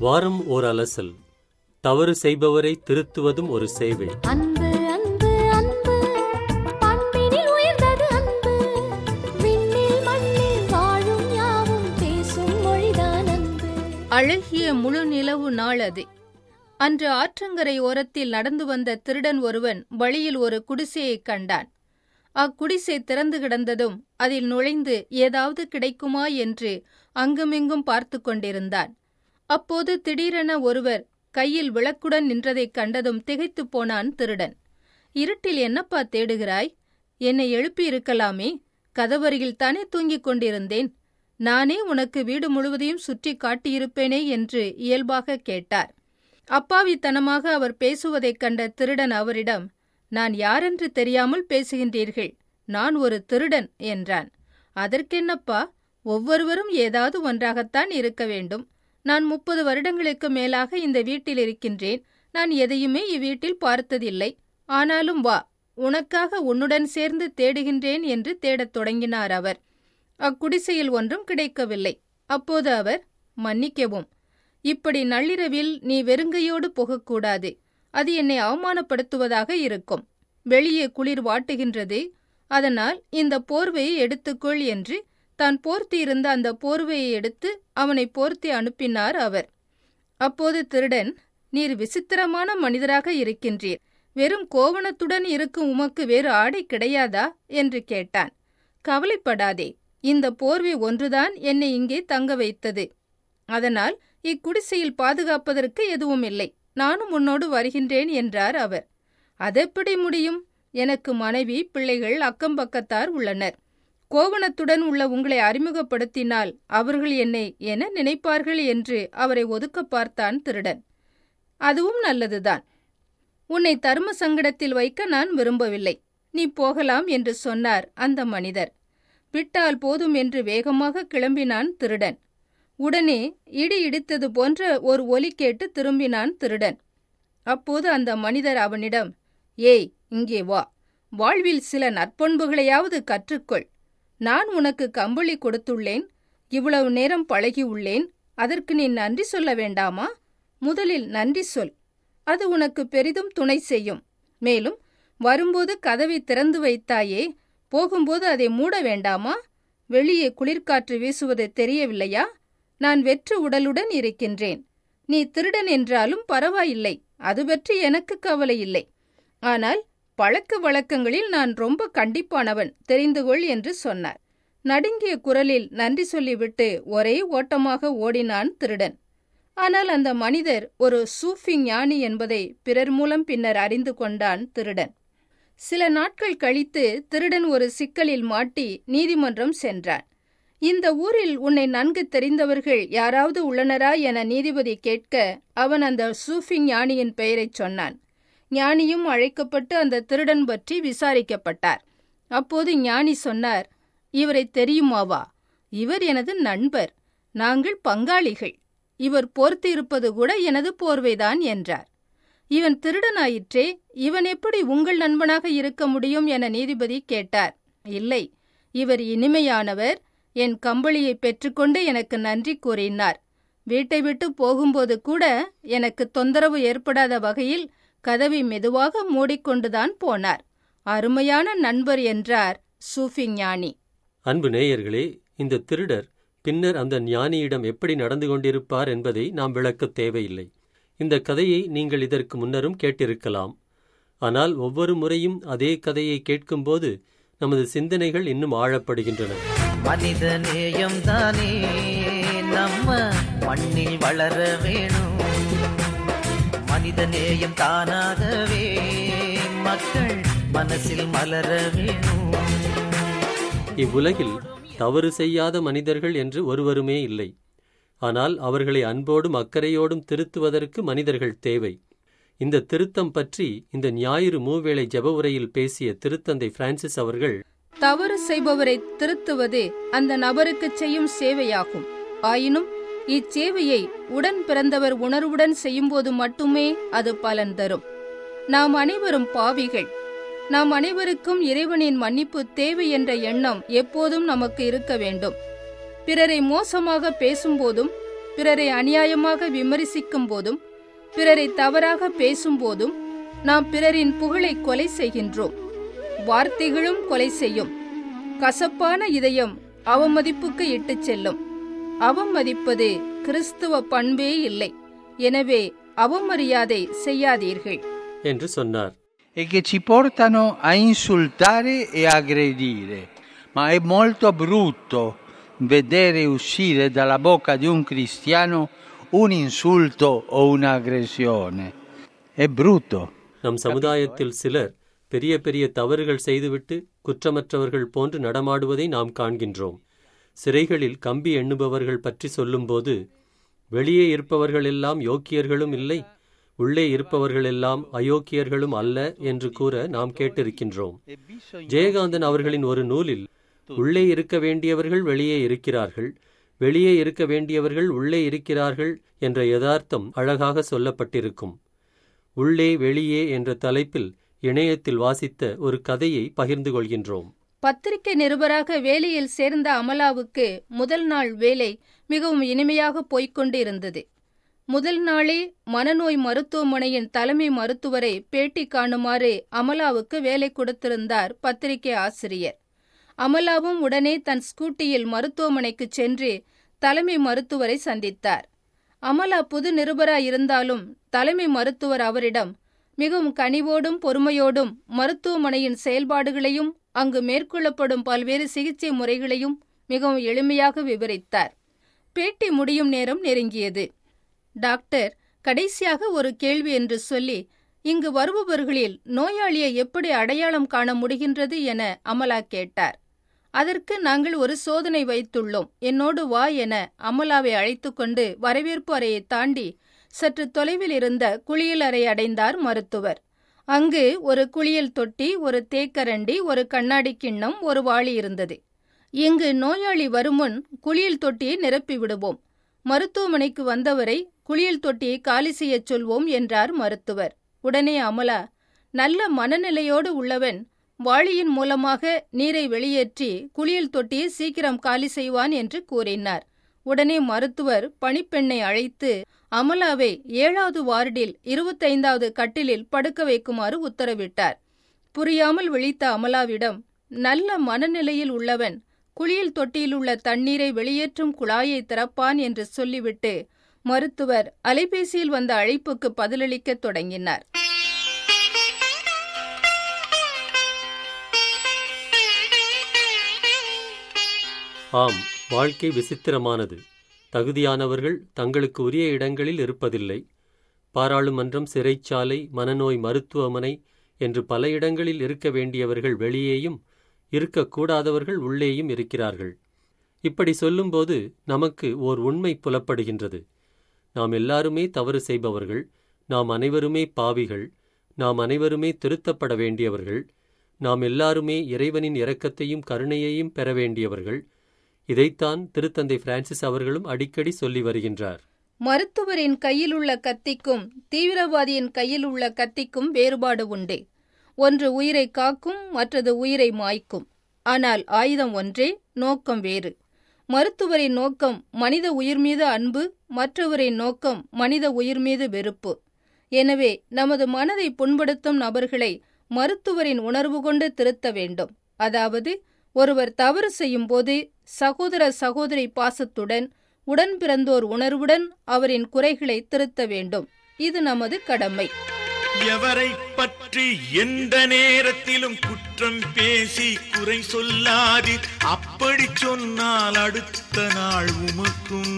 வாரம் ஓர் அலசல் தவறு செய்பவரை திருத்துவதும் ஒரு சேவை அன்பு அன்பு அன்பு பண்பினில் உயர்ந்தது அன்பு விண்ணில் மண்ணில் வாழும் யாவும் பேசும் மொழிதான் அன்பு அழகிய முழு நிலவு நாள் அது அன்று ஆற்றங்கரை ஓரத்தில் நடந்து வந்த திருடன் ஒருவன் வழியில் ஒரு குடிசையைக் கண்டான் அக்குடிசை திறந்து கிடந்ததும் அதில் நுழைந்து ஏதாவது கிடைக்குமா என்று அங்குமிங்கும் பார்த்து கொண்டிருந்தான் அப்போது திடீரென ஒருவர் கையில் விளக்குடன் நின்றதைக் கண்டதும் திகைத்துப் போனான் திருடன் இருட்டில் என்னப்பா தேடுகிறாய் என்னை எழுப்பியிருக்கலாமே கதவருகில் தானே தூங்கிக் கொண்டிருந்தேன் நானே உனக்கு வீடு முழுவதையும் சுற்றி காட்டியிருப்பேனே என்று இயல்பாக கேட்டார் அப்பாவித்தனமாக அவர் பேசுவதைக் கண்ட திருடன் அவரிடம் நான் யாரென்று தெரியாமல் பேசுகின்றீர்கள் நான் ஒரு திருடன் என்றான் அதற்கென்னப்பா ஒவ்வொருவரும் ஏதாவது ஒன்றாகத்தான் இருக்க வேண்டும் நான் முப்பது வருடங்களுக்கு மேலாக இந்த வீட்டில் இருக்கின்றேன் நான் எதையுமே இவ்வீட்டில் பார்த்ததில்லை ஆனாலும் வா உனக்காக உன்னுடன் சேர்ந்து தேடுகின்றேன் என்று தேடத் தொடங்கினார் அவர் அக்குடிசையில் ஒன்றும் கிடைக்கவில்லை அப்போது அவர் மன்னிக்கவும் இப்படி நள்ளிரவில் நீ வெறுங்கையோடு போகக்கூடாது அது என்னை அவமானப்படுத்துவதாக இருக்கும் வெளியே குளிர் வாட்டுகின்றது அதனால் இந்த போர்வையை எடுத்துக்கொள் என்று தான் போர்த்தியிருந்த அந்த போர்வையை எடுத்து அவனை போர்த்தி அனுப்பினார் அவர் அப்போது திருடன் நீர் விசித்திரமான மனிதராக இருக்கின்றீர் வெறும் கோவணத்துடன் இருக்கும் உமக்கு வேறு ஆடை கிடையாதா என்று கேட்டான் கவலைப்படாதே இந்த போர்வை ஒன்றுதான் என்னை இங்கே தங்க வைத்தது அதனால் இக்குடிசையில் பாதுகாப்பதற்கு எதுவும் இல்லை நானும் உன்னோடு வருகின்றேன் என்றார் அவர் அதெப்படி முடியும் எனக்கு மனைவி பிள்ளைகள் அக்கம் பக்கத்தார் உள்ளனர் கோவணத்துடன் உள்ள உங்களை அறிமுகப்படுத்தினால் அவர்கள் என்னை என நினைப்பார்கள் என்று அவரை ஒதுக்க பார்த்தான் திருடன் அதுவும் நல்லதுதான் உன்னை தர்ம சங்கடத்தில் வைக்க நான் விரும்பவில்லை நீ போகலாம் என்று சொன்னார் அந்த மனிதர் விட்டால் போதும் என்று வேகமாக கிளம்பினான் திருடன் உடனே இடி இடித்தது போன்ற ஒரு ஒலி கேட்டு திரும்பினான் திருடன் அப்போது அந்த மனிதர் அவனிடம் ஏய் இங்கே வா வாழ்வில் சில நற்பண்புகளையாவது கற்றுக்கொள் நான் உனக்கு கம்பளி கொடுத்துள்ளேன் இவ்வளவு நேரம் பழகி உள்ளேன் அதற்கு நீ நன்றி சொல்ல வேண்டாமா முதலில் நன்றி சொல் அது உனக்கு பெரிதும் துணை செய்யும் மேலும் வரும்போது கதவை திறந்து வைத்தாயே போகும்போது அதை மூட வேண்டாமா வெளியே குளிர்காற்று வீசுவது தெரியவில்லையா நான் வெற்று உடலுடன் இருக்கின்றேன் நீ திருடன் என்றாலும் பரவாயில்லை அது பற்றி எனக்கு கவலை இல்லை ஆனால் பழக்க வழக்கங்களில் நான் ரொம்ப கண்டிப்பானவன் தெரிந்து கொள் என்று சொன்னார் நடுங்கிய குரலில் நன்றி சொல்லிவிட்டு ஒரே ஓட்டமாக ஓடினான் திருடன் ஆனால் அந்த மனிதர் ஒரு சூஃபி ஞானி என்பதை பிறர் மூலம் பின்னர் அறிந்து கொண்டான் திருடன் சில நாட்கள் கழித்து திருடன் ஒரு சிக்கலில் மாட்டி நீதிமன்றம் சென்றான் இந்த ஊரில் உன்னை நன்கு தெரிந்தவர்கள் யாராவது உள்ளனரா என நீதிபதி கேட்க அவன் அந்த சூஃபி ஞானியின் பெயரைச் சொன்னான் ஞானியும் அழைக்கப்பட்டு அந்த திருடன் பற்றி விசாரிக்கப்பட்டார் அப்போது ஞானி சொன்னார் இவரை தெரியுமாவா இவர் எனது நண்பர் நாங்கள் பங்காளிகள் இவர் போர்த்தியிருப்பது கூட எனது போர்வைதான் என்றார் இவன் திருடனாயிற்றே இவன் எப்படி உங்கள் நண்பனாக இருக்க முடியும் என நீதிபதி கேட்டார் இல்லை இவர் இனிமையானவர் என் கம்பளியை பெற்றுக்கொண்டு எனக்கு நன்றி கூறினார் வீட்டை விட்டு போகும்போது கூட எனக்கு தொந்தரவு ஏற்படாத வகையில் கதவை மெதுவாக மூடிக்கொண்டுதான் போனார் அருமையான நண்பர் என்றார் சூஃபி ஞானி அன்பு நேயர்களே இந்த திருடர் பின்னர் அந்த ஞானியிடம் எப்படி நடந்து கொண்டிருப்பார் என்பதை நாம் விளக்கத் தேவையில்லை இந்த கதையை நீங்கள் இதற்கு முன்னரும் கேட்டிருக்கலாம் ஆனால் ஒவ்வொரு முறையும் அதே கதையை கேட்கும்போது நமது சிந்தனைகள் இன்னும் ஆழப்படுகின்றன மனித நேயம் தானே நம்ம மண்ணில் வளர வேணும் மனித நேயம் தானாகவே மக்கள் மனசில் மலர வேணும் இவ்வுலகில் தவறு செய்யாத மனிதர்கள் என்று ஒருவருமே இல்லை ஆனால் அவர்களை அன்போடும் அக்கறையோடும் திருத்துவதற்கு மனிதர்கள் தேவை இந்த திருத்தம் பற்றி இந்த ஞாயிறு மூவேளை ஜெப உரையில் பேசிய திருத்தந்தை பிரான்சிஸ் அவர்கள் தவறு செய்பவரை திருத்துவது அந்த நபருக்கு செய்யும் சேவையாகும் ஆயினும் இச்சேவையை உடன் பிறந்தவர் உணர்வுடன் செய்யும்போது மட்டுமே அது பலன் தரும் நாம் அனைவரும் பாவிகள் நாம் அனைவருக்கும் இறைவனின் மன்னிப்பு தேவை என்ற எண்ணம் எப்போதும் நமக்கு இருக்க வேண்டும் பிறரை மோசமாக பேசும்போதும் பிறரை அநியாயமாக விமர்சிக்கும் போதும் பிறரை தவறாக பேசும்போதும் நாம் பிறரின் புகழை கொலை செய்கின்றோம் வார்த்தைகளும் கொலை செய்யும் கசப்பான இதயம் அவமதிப்புக்கு இட்டுச் செல்லும் அவமதிப்பது கிறிஸ்துவ பண்பே இல்லை எனவே அவமரியாதை செய்யாதீர்கள் என்று சொன்னார் e che ci portano a insultare e aggredire. Ma è molto brutto vedere uscire dalla bocca di un cristiano un insulto o un'aggressione. È brutto. நம் சமுதாயத்தில் சிலர் பெரிய பெரிய தவறுகள் செய்துவிட்டு குற்றமற்றவர்கள் போன்று நடமாடுவதை நாம் காண்கின்றோம் சிறைகளில் கம்பி எண்ணுபவர்கள் பற்றி சொல்லும்போது வெளியே இருப்பவர்கள் எல்லாம் யோக்கியர்களும் இல்லை உள்ளே இருப்பவர்கள் எல்லாம் அயோக்கியர்களும் அல்ல என்று கூற நாம் கேட்டிருக்கின்றோம் ஜெயகாந்தன் அவர்களின் ஒரு நூலில் உள்ளே இருக்க வேண்டியவர்கள் வெளியே இருக்கிறார்கள் வெளியே இருக்க வேண்டியவர்கள் உள்ளே இருக்கிறார்கள் என்ற யதார்த்தம் அழகாக சொல்லப்பட்டிருக்கும் உள்ளே வெளியே என்ற தலைப்பில் இணையத்தில் வாசித்த ஒரு கதையை பகிர்ந்து கொள்கின்றோம் பத்திரிகை நிருபராக வேலையில் சேர்ந்த அமலாவுக்கு முதல் நாள் வேலை மிகவும் இனிமையாக போய்க் கொண்டு இருந்தது முதல் நாளே மனநோய் மருத்துவமனையின் தலைமை மருத்துவரை பேட்டி காணுமாறு அமலாவுக்கு வேலை கொடுத்திருந்தார் பத்திரிகை ஆசிரியர் அமலாவும் உடனே தன் ஸ்கூட்டியில் மருத்துவமனைக்கு சென்று தலைமை மருத்துவரை சந்தித்தார் அமலா புது நிருபராய் இருந்தாலும் தலைமை மருத்துவர் அவரிடம் மிகவும் கனிவோடும் பொறுமையோடும் மருத்துவமனையின் செயல்பாடுகளையும் அங்கு மேற்கொள்ளப்படும் பல்வேறு சிகிச்சை முறைகளையும் மிகவும் எளிமையாக விவரித்தார் பேட்டி முடியும் நேரம் நெருங்கியது டாக்டர் கடைசியாக ஒரு கேள்வி என்று சொல்லி இங்கு வருபவர்களில் நோயாளியை எப்படி அடையாளம் காண முடிகின்றது என அமலா கேட்டார் அதற்கு நாங்கள் ஒரு சோதனை வைத்துள்ளோம் என்னோடு வா என அமலாவை அழைத்துக்கொண்டு வரவேற்பு அறையை தாண்டி சற்று தொலைவில் இருந்த குளியல் அறை அடைந்தார் மருத்துவர் அங்கு ஒரு குளியல் தொட்டி ஒரு தேக்கரண்டி ஒரு கண்ணாடி கிண்ணம் ஒரு வாளி இருந்தது இங்கு நோயாளி வருமுன் குளியல் தொட்டியை நிரப்பி விடுவோம் மருத்துவமனைக்கு வந்தவரை குளியல் தொட்டியை காலி செய்யச் சொல்வோம் என்றார் மருத்துவர் உடனே அமலா நல்ல மனநிலையோடு உள்ளவன் வாளியின் மூலமாக நீரை வெளியேற்றி குளியல் தொட்டியை சீக்கிரம் காலி செய்வான் என்று கூறினார் உடனே மருத்துவர் பணிப்பெண்ணை அழைத்து அமலாவை ஏழாவது வார்டில் இருபத்தைந்தாவது கட்டிலில் படுக்க வைக்குமாறு உத்தரவிட்டார் புரியாமல் விழித்த அமலாவிடம் நல்ல மனநிலையில் உள்ளவன் குளியல் தொட்டியில் உள்ள தண்ணீரை வெளியேற்றும் குழாயை திறப்பான் என்று சொல்லிவிட்டு மருத்துவர் அலைபேசியில் வந்த அழைப்புக்கு பதிலளிக்கத் தொடங்கினார் ஆம் வாழ்க்கை விசித்திரமானது தகுதியானவர்கள் தங்களுக்கு உரிய இடங்களில் இருப்பதில்லை பாராளுமன்றம் சிறைச்சாலை மனநோய் மருத்துவமனை என்று பல இடங்களில் இருக்க வேண்டியவர்கள் வெளியேயும் இருக்கக்கூடாதவர்கள் உள்ளேயும் இருக்கிறார்கள் இப்படி சொல்லும்போது நமக்கு ஓர் உண்மை புலப்படுகின்றது நாம் எல்லாருமே தவறு செய்பவர்கள் நாம் அனைவருமே பாவிகள் நாம் அனைவருமே திருத்தப்பட வேண்டியவர்கள் நாம் எல்லாருமே இறைவனின் இரக்கத்தையும் கருணையையும் பெற வேண்டியவர்கள் இதைத்தான் திருத்தந்தை பிரான்சிஸ் அவர்களும் அடிக்கடி சொல்லி வருகின்றார் மருத்துவரின் கையில் உள்ள கத்திக்கும் தீவிரவாதியின் கையில் உள்ள கத்திக்கும் வேறுபாடு உண்டு ஒன்று உயிரை காக்கும் மற்றது உயிரை மாய்க்கும் ஆனால் ஆயுதம் ஒன்றே நோக்கம் வேறு மருத்துவரின் நோக்கம் மனித உயிர் மீது அன்பு மற்றவரின் நோக்கம் மனித உயிர் மீது வெறுப்பு எனவே நமது மனதை புண்படுத்தும் நபர்களை மருத்துவரின் உணர்வு கொண்டு திருத்த வேண்டும் அதாவது ஒருவர் தவறு செய்யும் போது சகோதர சகோதரி பாசத்துடன் உடன் பிறந்தோர் உணர்வுடன் அவரின் குறைகளை திருத்த வேண்டும் இது நமது கடமை எவரை பற்றி எந்த நேரத்திலும் குற்றம் பேசி குறை சொல்லாது அப்படி சொன்னால் அடுத்த நாள் உமக்கும்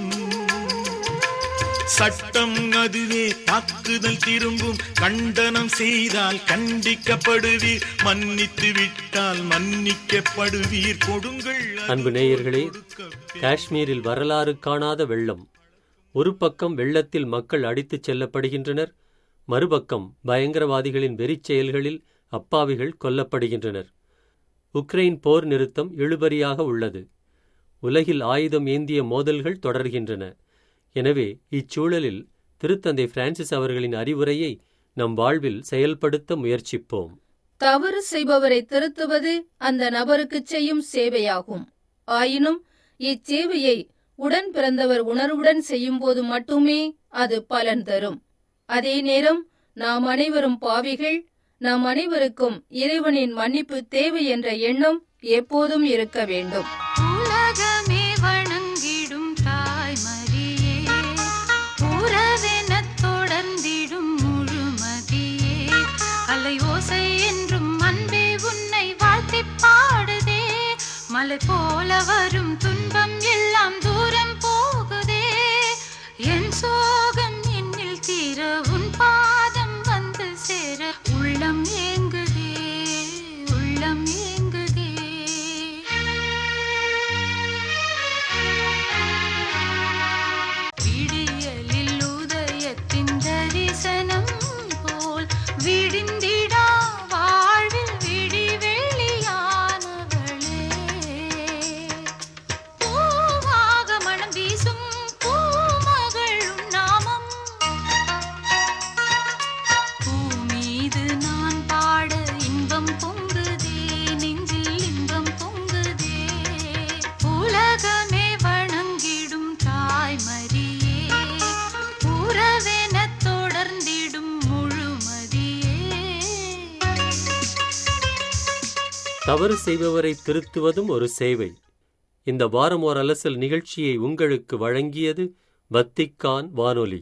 சட்டம் அதுவே தாக்குதல் திரும்பும் கண்டனம் செய்தால் கண்டிக்கப்படுவீர் மன்னித்து விட்டால் மன்னிக்கப்படுவீர் கொடுங்கள் அது அன்பு நேயர்களே கொடுக்க காஷ்மீரில் வரலாறு காணாத வெள்ளம் ஒரு பக்கம் வெள்ளத்தில் மக்கள் அடித்துச் செல்லப்படுகின்றனர் மறுபக்கம் பயங்கரவாதிகளின் வெறிச் செயல்களில் அப்பாவிகள் கொல்லப்படுகின்றனர் உக்ரைன் போர் நிறுத்தம் இழுபறியாக உள்ளது உலகில் ஆயுதம் ஏந்திய மோதல்கள் தொடர்கின்றன எனவே இச்சூழலில் திருத்தந்தை பிரான்சிஸ் அவர்களின் அறிவுரையை நம் வாழ்வில் செயல்படுத்த முயற்சிப்போம் தவறு செய்பவரை திருத்துவது அந்த நபருக்கு செய்யும் சேவையாகும் ஆயினும் இச்சேவையை உடன் பிறந்தவர் உணர்வுடன் செய்யும்போது மட்டுமே அது பலன் தரும் அதே நேரம் நாம் அனைவரும் பாவிகள் நாம் அனைவருக்கும் இறைவனின் மன்னிப்பு தேவை என்ற எண்ணம் எப்போதும் இருக்க வேண்டும் உலகமே வணங்கிடும் தாய்மரியே உறவெனத் தொடர்ந்திடும் முழுமதியே அலை ஓசை என்றும் அன்பே உன்னை வாழ்த்திப் பாடுதே மலை போல வரும் துன்பம் எல்லாம் தூரம் போகுதே என் சோகம் என்னில் தீர உன் பாதம் வந்து சேர உள்ளம் ஏங்குதே உள்ளம் ஏங்குதே விடியலில் உதயத்தின் தரிசனம் போல் விடிந்திடா வாழ்வில் விடி வெளியானவளே பூவாக மனம் வீசும் பூமகள் உன் நாமம் பூமீது நான் பாட இன்பம் பொங்குதே நெஞ்சில் இன்பம் பொங்குதே உலகமே வணங்கிடும் தாய்மரியே உறவெனத் தொடர்ந்திடும் முழுமதியே தவறு செய்பவரை திருத்துவதும் ஒரு சேவை இந்த வாரம் ஓர் அலசல் நிகழ்ச்சியை உங்களுக்கு வழங்கியது வத்திக்கான் வானொலி